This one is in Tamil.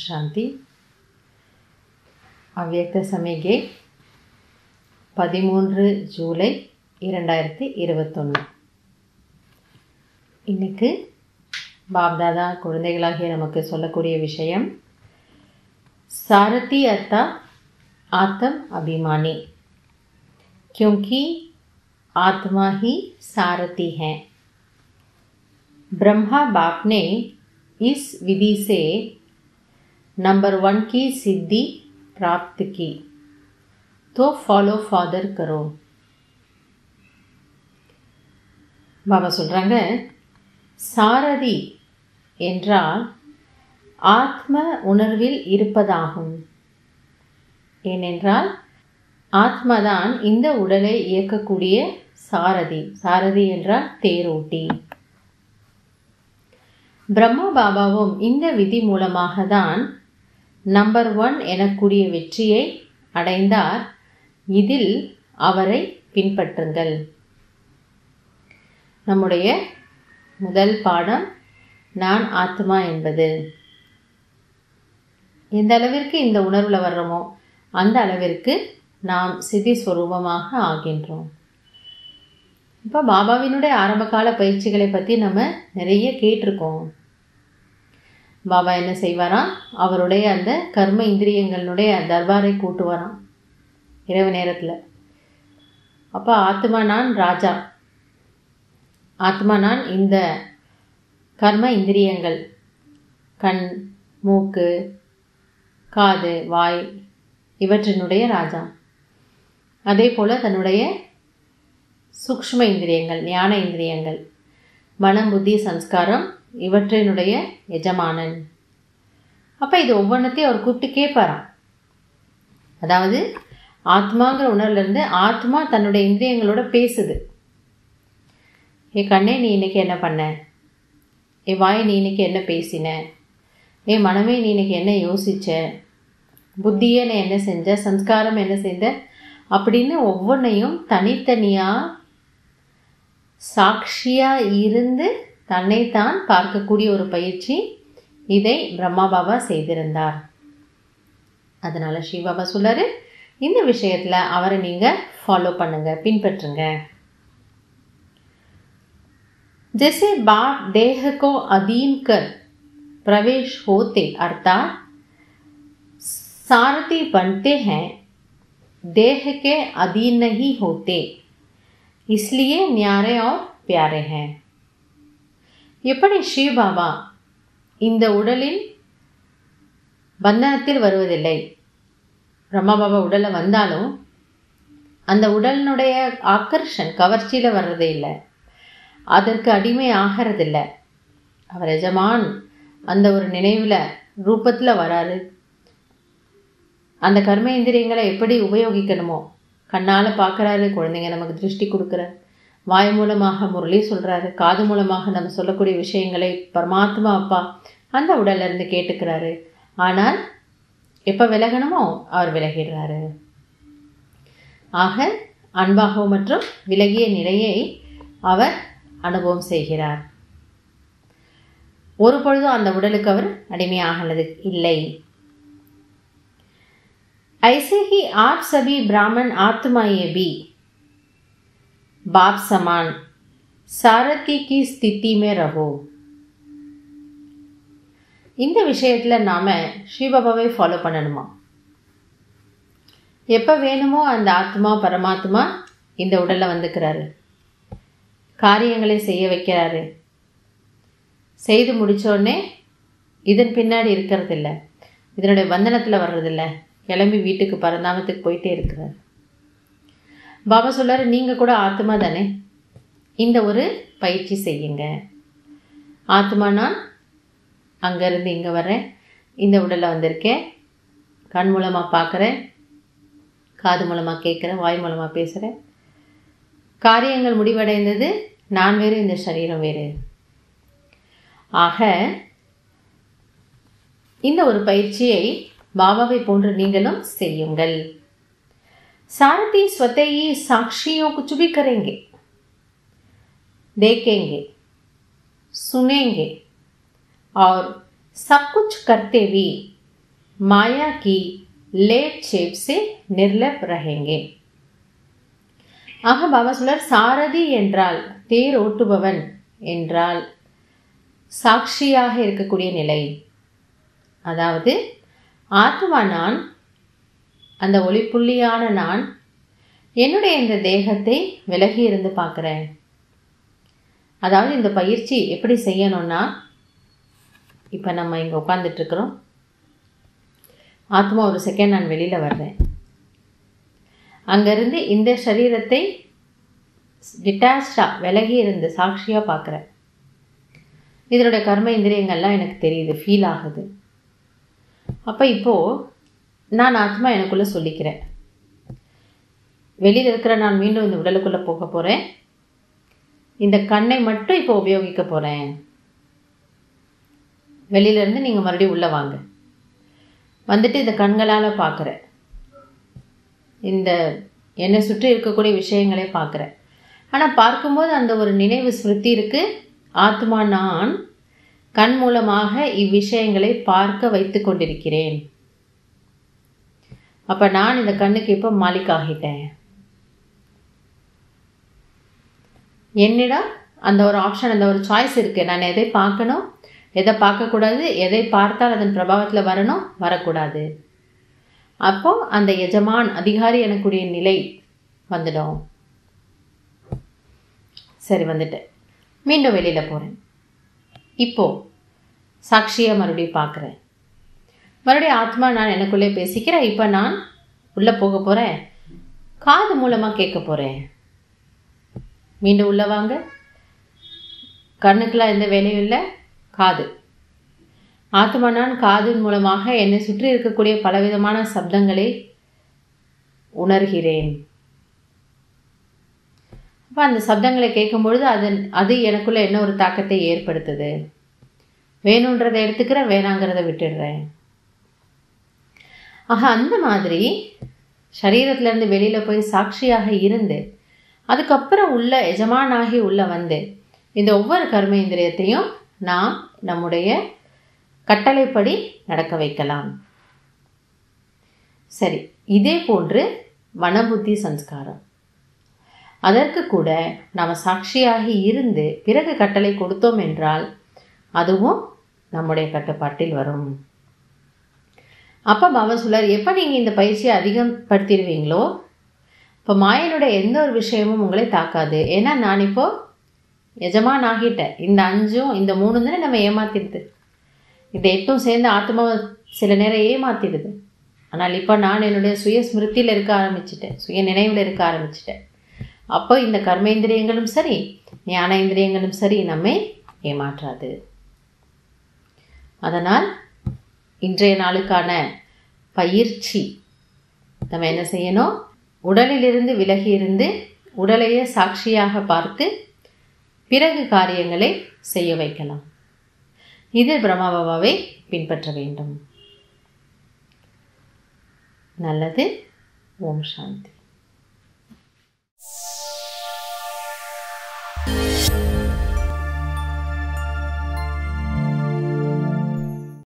ಶಾಂತಿ ಅವ್ಯಕ್ತ ಸಮಿಗೆ பதிமூன்று ஜூலை இரண்டாயிரத்தி இருபத்தொன்று இன்னைக்கு பாப்தாதா குழந்தைகளாகிய நமக்கு சொல்லக்கூடிய விஷயம் सारथी अर्थात आत्म अभिमानी क्योंकि आत्मा ही सारथी है ब्रह्मा बाप ने इस विधि से नंबर वन की सिद्धि प्राप्त की तो ஃபாலோ ஃபாதர் கரோ பாபா சொல்கிறாங்க சாரதி என்றால் ஆத்ம உணர்வில் இருப்பதாகும் ஏனென்றால் ஆத்மாதான் இந்த உடலை இயக்கக்கூடிய சாரதி சாரதி என்றால் தேரோட்டி பிரம்மா பாபாவும் இந்த விதி மூலமாக தான் நம்பர் ஒன் எனக்கூடிய வெற்றியை அடைந்தார் இதில் அவரை பின்பற்றுங்கள் நம்முடைய முதல் பாடம் நான் ஆத்மா என்பது எந்த அளவிற்கு இந்த உணர்வில் வர்றோமோ அந்த அளவிற்கு நாம் சிதி ஸ்வரூபமாக ஆகின்றோம் இப்போ பாபாவினுடைய ஆரம்பகால பயிற்சிகளை பற்றி நம்ம நிறைய கேட்டிருக்கோம் பாபா என்ன செய்வாராம் அவருடைய அந்த கர்ம இந்திரியங்களுடைய தர்பாரை கூட்டுவாராம் இரவு நேரத்தில் அப்போ ஆத்மா நான் ராஜா ஆத்மா நான் இந்த கர்ம இந்திரியங்கள் கண் மூக்கு காது வாய் இவற்றினுடைய ராஜா அதே போல் தன்னுடைய சூக்ஷ்ம இந்திரியங்கள் ஞான இந்திரியங்கள் மனம் புத்தி சம்ஸ்காரம் இவற்றினுடைய எஜமானன் அப்போ இது ஒவ்வொன்றத்தையும் அவர் கூப்பிட்டு கேட்பாராம் அதாவது ஆத்மாங்கிற உணர்வுலேருந்து ஆத்மா தன்னுடைய இந்திரியங்களோட பேசுது ஏ கண்ணே நீ இன்னைக்கு என்ன பண்ண ஏ வாய் நீ இன்னைக்கு என்ன பேசின ஏ மனமே நீ இன்னைக்கு என்ன யோசிச்ச புத்தியே நீ என்ன செஞ்ச சம்ஸ்காரம் என்ன செஞ்ச அப்படின்னு ஒவ்வொன்றையும் தனித்தனியாக சாட்சியாக இருந்து தன்னைத்தான் பார்க்கக்கூடிய ஒரு பயிற்சி இதை பிரம்மா பாபா செய்திருந்தார் அதனால் ஸ்ரீபாபா சொல்லாரு இந்த விஷயத்தில் அவரை நீங்கள் ஃபாலோ பண்ணுங்க பின்பற்றுங்க जैसे बाप देह को अधीन कर प्रवेश होते अर्थात सारथी बनते हैं देह के अधीन नहीं होते इसलिए न्यारे और प्यारे हैं எப்படி ஸ்ரீபாபா இந்த உடலின் பந்தனத்தில் வருவதில்லை பிரம்மா பாபா உடலில் வந்தாலும் அந்த உடலினுடைய ஆக்கர்ஷன் கவர்ச்சியில் வர்றதே இல்லை அதற்கு அடிமை ஆகிறதில்ல அவர் எஜமான் அந்த ஒரு நினைவில் ரூபத்தில் வராரு அந்த கர்ம இந்திரியங்களை எப்படி உபயோகிக்கணுமோ கண்ணால் பார்க்குறாரு குழந்தைங்க நமக்கு திருஷ்டி கொடுக்குறாரு வாய் மூலமாக முரளி சொல்கிறாரு காது மூலமாக நம்ம சொல்லக்கூடிய விஷயங்களை பரமாத்மா அப்பா அந்த உடல்லேருந்து கேட்டுக்கிறாரு ஆனால் எப்போ விலகணுமோ அவர் விலகிடுறாரு ஆக அன்பாகவும் மற்றும் விலகிய நிலையை அவர் அனுபவம் செய்கிறார் ஒரு பொழுதும் அந்த உடலுக்கு அவர் அடிமையாகனது இல்லை ऐसे ही आप सभी ब्राह्मण आत्मा ये भी बाप समान सारथी की स्थिति में रहो இந்த விஷயத்தில் நாம் ஸ்ரீபாபாவை ஃபாலோ பண்ணணுமா எப்போ வேணுமோ அந்த ஆத்மா பரமாத்மா இந்த உடலில் வந்துக்கிறாரு காரியங்களை செய்ய வைக்கிறாரு செய்து முடித்தோடனே இதன் பின்னாடி இருக்கிறதில்ல இதனுடைய பந்தனத்தில் வர்றதில்ல கிளம்பி வீட்டுக்கு பரந்தாமத்துக்கு போயிட்டே இருக்கிறார் பாபா சொல்லார் நீங்கள் கூட ஆத்மா தானே இந்த ஒரு பயிற்சி செய்யுங்க ஆத்மா நான் அங்கேருந்து இங்கே வரேன் இந்த உடலில் வந்திருக்கேன் கண் மூலமாக பார்க்குறேன் காது மூலமாக கேட்குறேன் வாய் மூலமாக பேசுகிறேன் காரியங்கள் முடிவடைந்தது நான் வேறு இந்த சரீரம் வேறு ஆக இந்த ஒரு பயிற்சியை பாபாவை போன்று நீங்களும் செய்யுங்கள் सारथी स्वतः ही साक्षियों कुछ भी करेंगे देखेंगे सुनेंगे और सब कुछ करते भी माया की लेट छेप से निर्लप रहेंगे ஆக பாபா சொல்றார் சாரதி என்றால் தேர் ஓட்டுபவன் என்றால் சாட்சியாக இருக்கக்கூடிய நிலை அதாவது ஆத்மா நான் அந்த ஒளிப்புள்ளியான நான் என்னுடைய இந்த தேகத்தை விலகி இருந்து பார்க்குறேன் அதாவது இந்த பயிற்சி எப்படி செய்யணும்னா இப்போ நம்ம இங்கே உட்காந்துட்ருக்குறோம் ஆத்மா ஒரு செகண்ட் நான் வெளியில் வர்றேன் அங்கேருந்து இந்த சரீரத்தை டிட்டாச்சாக விலகி இருந்து சாட்சியாக பார்க்குறேன் இதனுடைய கர்ம இந்திரியங்கள்லாம் எனக்கு தெரியுது ஃபீல் ஆகுது அப்போ இப்போது நான் ஆத்மா எனக்குள்ளே சொல்லிக்கிறேன் வெளியில் இருக்கிற நான் மீண்டும் இந்த உடலுக்குள்ளே போக போகிறேன் இந்த கண்ணை மட்டும் இப்போ உபயோகிக்க போகிறேன் வெளியிலேருந்து நீங்கள் மறுபடியும் உள்ளே வாங்க வந்துட்டு இந்த கண்களால் பார்க்குறேன் இந்த என்னை சுற்றி இருக்கக்கூடிய விஷயங்களே பார்க்குறேன் ஆனால் பார்க்கும்போது அந்த ஒரு நினைவு ஸ்மிருதி இருக்குது ஆத்மா நான் கண் மூலமாக இவ்விஷயங்களை பார்க்க வைத்து கொண்டிருக்கிறேன் அப்போ நான் இந்த கண்ணுக்கு இப்போ மாலிக் ஆகிட்டேன் என்னிடம் அந்த ஒரு ஆப்ஷன் அந்த ஒரு சாய்ஸ் இருக்குது நான் எதை பார்க்கணும் எதை பார்க்கக்கூடாது எதை பார்த்தால் அதன் பிரபாவத்தில் வரணும் வரக்கூடாது அப்போ அந்த எஜமான் அதிகாரி எனக்குரிய நிலை வந்துடும் சரி வந்துட்டேன் மீண்டும் வெளியில் போகிறேன் இப்போது சாட்சியை மறுபடியும் பார்க்குறேன் மறுபடியும் ஆத்மா நான் எனக்குள்ளே பேசிக்கிறேன் இப்போ நான் உள்ளே போக போகிறேன் காது மூலமாக கேட்க போகிறேன் மீண்டும் உள்ளே வாங்க கண்ணுக்கெலாம் எந்த வேலையும் இல்லை காது ஆத்மா நான் காதின் மூலமாக என்னை சுற்றி இருக்கக்கூடிய பலவிதமான சப்தங்களை உணர்கிறேன் அப்போ அந்த சப்தங்களை கேட்கும் பொழுது அது அது எனக்குள்ள என்ன ஒரு தாக்கத்தை ஏற்படுத்துது வேணுன்றதை எடுத்துக்கிறேன் வேணாங்கிறத விட்டுடுறேன் ஆக அந்த மாதிரி சரீரத்திலேருந்து வெளியில் போய் சாட்சியாக இருந்து அதுக்கப்புறம் உள்ள எஜமானாகி உள்ள வந்து இந்த ஒவ்வொரு கர்ம இந்திரியத்தையும் நாம் நம்முடைய கட்டளைப்படி நடக்க வைக்கலாம் சரி இதே போன்று மனபுத்தி சம்ஸ்காரம் அதற்கு கூட நாம் சாட்சியாகி இருந்து பிறகு கட்டளை கொடுத்தோம் என்றால் அதுவும் நம்முடைய கட்டுப்பாட்டில் வரும் அப்போ பாபா சொல்லார் எப்போ நீங்கள் இந்த பயிற்சியை அதிகப்படுத்திடுவீங்களோ இப்போ மாயனுடைய எந்த ஒரு விஷயமும் உங்களை தாக்காது ஏன்னா நான் இப்போது எஜமான் ஆகிட்டேன் இந்த அஞ்சும் இந்த மூணு தானே நம்ம ஏமாத்திடுது இந்த எட்டும் சேர்ந்து ஆத்மாவை சில நேரம் ஏமாத்திடுது ஆனால் இப்போ நான் என்னுடைய சுய ஸ்மிருதியில் இருக்க ஆரம்பிச்சிட்டேன் சுய நினைவில் இருக்க ஆரம்பிச்சிட்டேன் அப்போ இந்த கர்மேந்திரியங்களும் சரி ஞானேந்திரியங்களும் சரி நம்மை ஏமாற்றாது அதனால் இன்றைய நாளுக்கான பயிற்சி நம்ம என்ன செய்யணும் உடலிலிருந்து விலகி இருந்து உடலையே சாட்சியாக பார்த்து பிறகு காரியங்களை செய்ய வைக்கலாம் இது பிரம்மாபாபாவை பின்பற்ற வேண்டும் நல்லது ஓம் சாந்தி